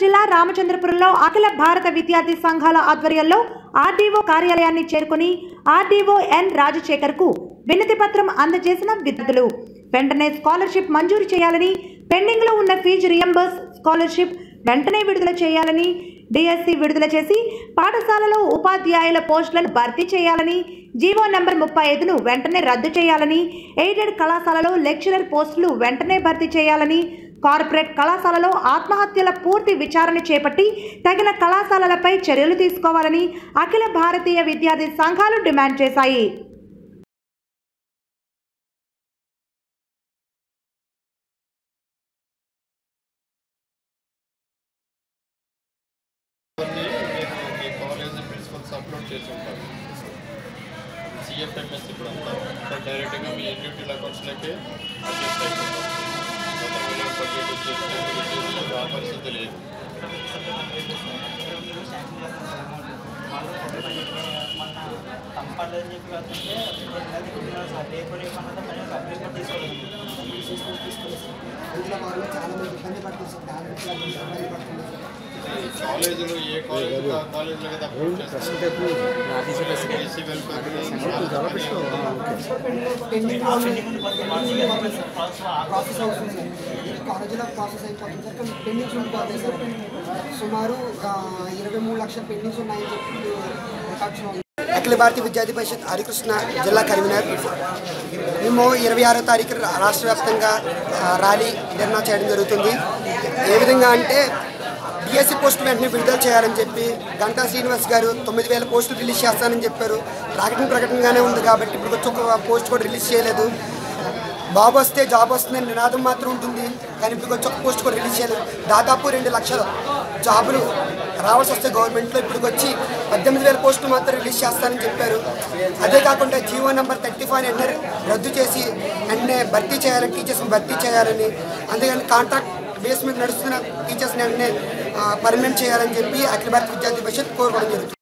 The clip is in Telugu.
జిల్లా రామచంద్రపురంలో అఖిల భారత విద్యార్థి సంఘాల ఆధ్వర్యంలో ఆర్డీఓ కార్యాలయాన్ని చేరుకుని ఆర్డీఓ ఎన్ రాజశేఖర్కు వినతి పత్రం అందజేసిన విద్యార్థులు వెంటనే స్కాలర్షిప్ మంజూరు చేయాలని పెండింగ్లో ఉన్న ఫీజు రియంబర్స్ స్కాలర్షిప్ వెంటనే విడుదల చేయాలని డిఎస్సి విడుదల చేసి పాఠశాలలో ఉపాధ్యాయుల పోస్టులను భర్తీ చేయాలని జీవో నంబర్ ముప్పై ఐదును వెంటనే రద్దు చేయాలని ఎయిడెడ్ కళాశాలలో లెక్చరర్ పోస్టులు వెంటనే భర్తీ చేయాలని కార్పొరేట్ కళాశాలలో ఆత్మహత్యల పూర్తి విచారణ చేపట్టి తగిన కళాశాలలపై చర్యలు తీసుకోవాలని అఖిల భారతీయ విద్యార్థి సంఘాలు డిమాండ్ చేశాయి కొన్ని మీరు మీ కాలేజ్ ప్రిన్సిపల్స్ అప్లోడ్ చేసి ఉంటారు సిఎఫ్ఎంఎస్ ఇప్పుడు అంతా అంటే డైరెక్ట్గా మీ ఇండివిజువల్ అకౌంట్స్లోకే అడ్జస్ట్ అయిపోతాం గతంలో బడ్జెట్ వచ్చేసి వచ్చేసి ఆ పరిస్థితి లేదు కంపల్సరీ చెప్పి కాకుంటే సార్ రేపు రేపు అన్నది మనం అగ్రిమెంట్ తీసుకోవాలి అందులో వాళ్ళు చాలా మంది ఇబ్బంది పడుతుంది టాబ్లెట్స్ ఇబ్బంది పడుతుంది కాలేజీలో ఏ కాలేజ్ ఆ కాలేజీలో కదా అప్లోడ్ చేస్తారు BC welfare pending process process అవుతుంది సార్ కాలేజీలో ప్రాసెస్ అయిపోతుంది సార్ కానీ పెండింగ్స్ ఉండిపోతాయి సార్ సుమారు ఆ, ఇరవై మూడు లక్షల పెండింగ్స్ ఉన్నాయని చెప్పి రికార్డ్స్లో ఉంది. అఖిల భారతీయ విద్యార్థి పరిషత్ హరికృష్ణ జిల్లా కన్వీనర్ మేము ఇరవై ఆరో తారీఖు రా- రాష్ట్ర వ్యాప్తంగా ఆ, ర్యాలీ ధర్నా చేయడం జరుగుతుంది ఏ విధంగా అంటే డిఎస్సి పోస్టులు వెంటనే విడుదల చేయాలని చెప్పి గంటా శ్రీనివాస్ గారు తొమ్మిది వేల పోస్టులు రిలీజ్ చేస్తానని చెప్పారు ప్రకటన ప్రకటనగానే ఉంది కాబట్టి ఇప్పుడు వచ్చి ఒక పోస్ట్ కూడా రిలీజ్ చేయలేదు బాబు వస్తే జాబ్ వస్తుందని నినాదం మాత్రం ఉంటుంది కానీ ఇప్పుడు వచ్చి ఒక పోస్ట్ కూడా రిలీజ్ చేయలేదు దాదాపు రెండు లక్షల జాబులు రావాల్సి వస్తే గవర్నమెంట్లో ఇప్పుడు వచ్చి పద్దెనిమిది వేల పోస్టులు మాత్రం రిలీజ్ చేస్తానని చెప్పారు అదే కాకుండా జీవో నెంబర్ థర్టీ ఫైవ్ వెంటనే రద్దు చేసి వెంటనే భర్తీ చేయాలని టీచర్స్ని భర్తీ చేయాలని అందుకని కాంట్రాక్ట్ బేస్ మీద నడుస్తున్న టీచర్స్ని వెంటనే పర్మనెంట్ చేయాలని చెప్పి అఖిల భారత విద్యార్థి పరిషత్ కోరుకోవడం జరుగుతుంది